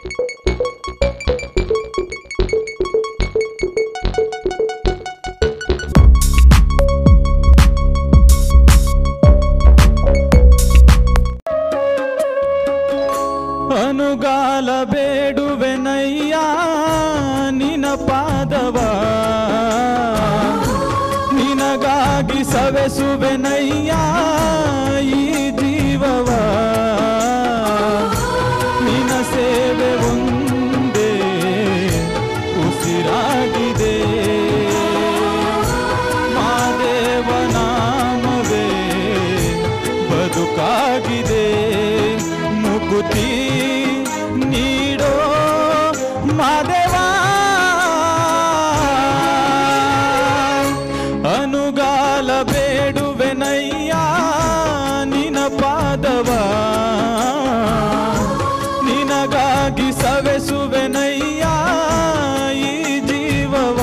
ಅನುಗಾಲ ಬೇಡುವೆನಯ್ಯ ನಿನ ಪಾದವ ನಿನಗಾಗಿ ಸವೆಸುವೆನಯ್ಯ ಈ ಜೀವವ ನಿನ ಸೇವೆ ಒಂದೇ ಉಸಿರಾಗಿದೆ ಮಾದೇವ ನಾಮವೇ ಬದುಕಾಗಿದೆ ಮುಕುತಿ ನೀಡೋ ಮಾದೇವ ಅನುಗಾಲ ಬೇಡುವೆನಯ್ಯ ನಿನ ಪಾದವ ನಿನಗಾಗಿ ಸವೆಸುವೆನಯ್ಯ ಈ ಜೀವವ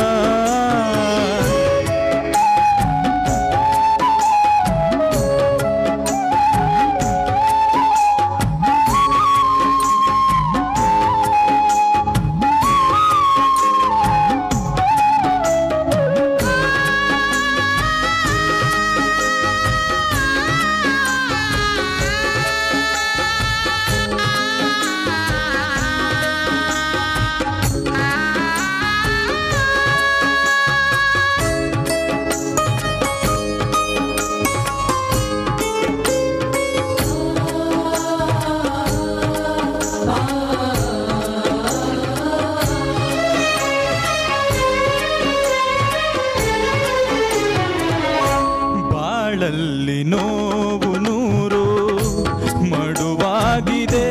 ಬಾಳಲ್ಲಿ ನೋವು ನೂರು ಮಡುವಾಗಿದೆ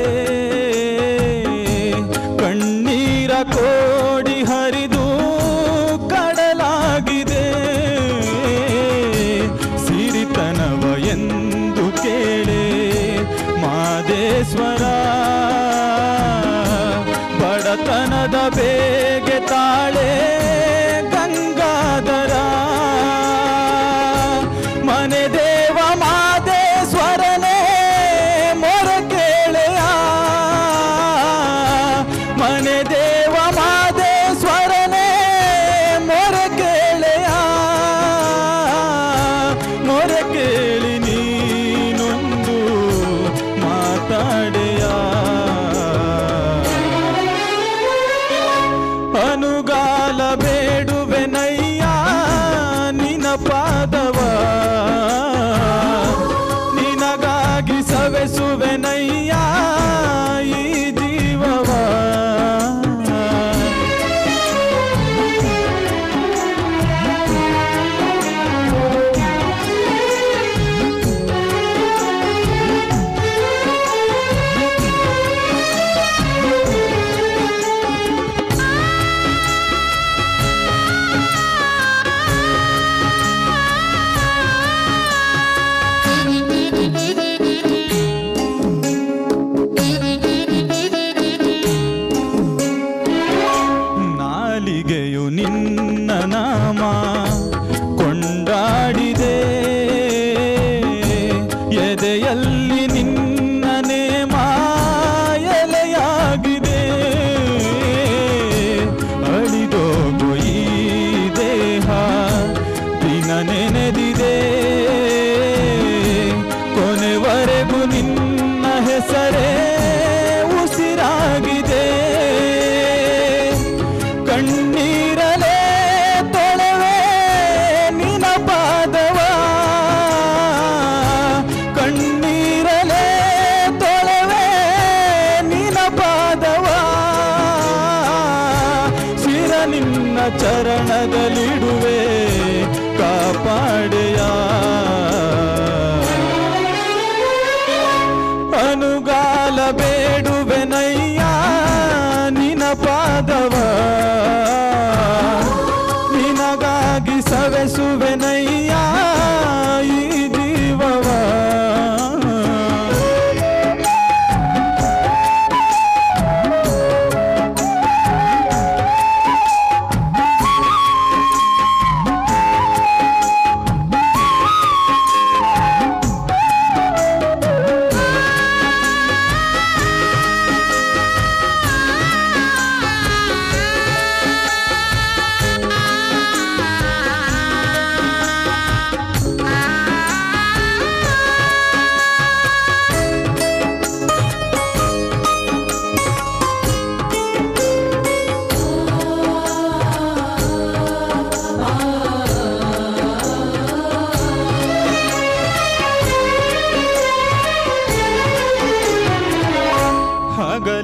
ಕಣ್ಣೀರ ಕೋಡಿ ಹರಿದು ಕಡಲಾಗಿದೆ ಸಿರಿತನವ ಎಂದು ಕೇಳೆ ಮಾದೇಶ್ವರ ಬಡತನದ ಬೇಗೆ ತಾಳೆ ಗಂಗಾಧರ ಮನೆ ದೇವ ಮಾದೇಶ್ವರನೇ ಮೊರ ಕೇಳೆಯ ಮನೆ ದೇವ ಮಾದೇಶ್ವರನೇ ಮೊರ ಕೇಳೆಯ ಮೊರ ಕೇಳಿ ನೀನೊಂದು ಮಾತಾಡೆಯ ಅನುಗಾಲ ಬೇಡುವೆನಯ್ಯ ನಿನ ಪಾದವ ನಿನಗಾಗಿ ಸವೆಸುವೆನಯ್ಯ ಈ ಜೀವವ ನಾಲಿಗೆಯು ನಿನ್ನ ನಾಮ ಕೊಂಡಾಡಿದೆ ಎದೆಯಲ್ಲಿ ನಿನ್ನ ನೇಮ ಎಲೆಯಾಗಿದೆ ಅಳಿದೋಗು ಈ ದೇಹ ದಿನ ನೆನೆದಿದೆ ಕೊನೆವರೆಗೂ ನಿನ್ನ ಹೆಸರೇ ಉಸಿರಾಗಿದೆ ಕಣ್ಣೀರಲೇ ತೊಳೆವೆ ನಿನ ಪಾದವ ಕಣ್ಣೀರಲೇ ತೊಳೆವೆ ನಿನ ಪಾದವ ಶಿರ ನಿನ್ನ ಚರಣದಲ್ಲಿಡುವೆ ಕಾಪಾಡೆಯ ಅನುಗಾಲ ಬೇಡುವೆನಯ್ಯ ನಿನ ಪಾದವ ನಿನಗಾಗಿ ಸವೆಸುವೆನಯ್ಯ ಈ ಜೀವವ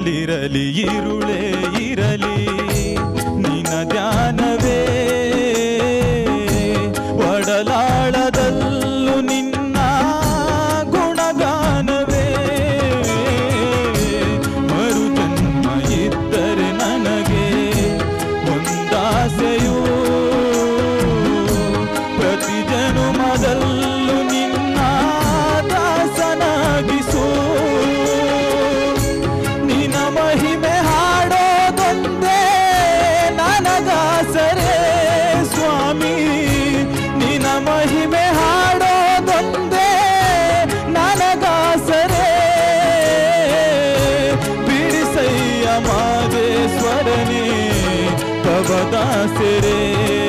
ಕತ್ತಲಿರಲಿ ಇರುಳೇ ಇರಲಿ ನಿನ ಧ್ಯಾನವೇ ಒಡಲಾಳದಲ್ಲೂ ನಿನ್ನ ಗುಣಗಾನವೇ ಮರು ಜನ್ಮ ಇದ್ದರೆ ನನಗೆ ಒಂದಾಸೆಯೂ ಪ್ರತಿ ಜನುಮದಲ್ಲೂ ನಿನ್ನ ದಾಸನಾಗಿಸು ನಿನ ಮಹಿಮೆ ಹಾಡೋದೊಂದೇ ನನಗಾಸರೇ ಸ್ವಾಮಿ ನಿನ ಮಹಿಮೆ ಹಾಡೋದೊಂದೇ ನನಗಾಸರೇ ಬಿಡಿಸಯ್ಯ ಮಾದೇಶ್ವರನೇ ಕವದಾಸರೇ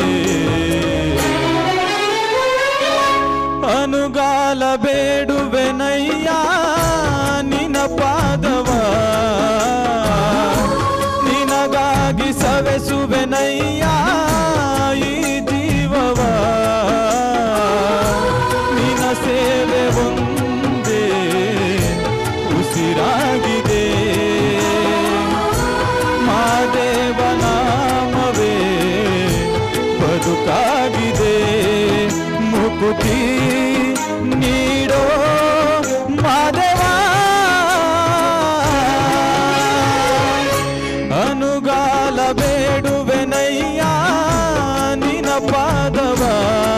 ಅನುಗಾಲ ಬೇಡುವೆನಯ್ಯ ನಿನ ಪಾದವ ನಿನಗಾಗಿ ಸವೆಸುವೆನಯ್ಯ ಈ ಜೀವವ ನಿನ ಸೇವೆ ಒಂದೇ ಉಸಿರಾಗಿದೆ ಮಾದೇವ ನಾಮವೇ ಬದುಕಾಗಿದೆ ಮುಕುತಿ ನೀಡೋ ಮಾದೇವ ಅನುಗಾಲ ಬೇಡುವೆನಯ್ಯ ನಿನ ಪಾದವ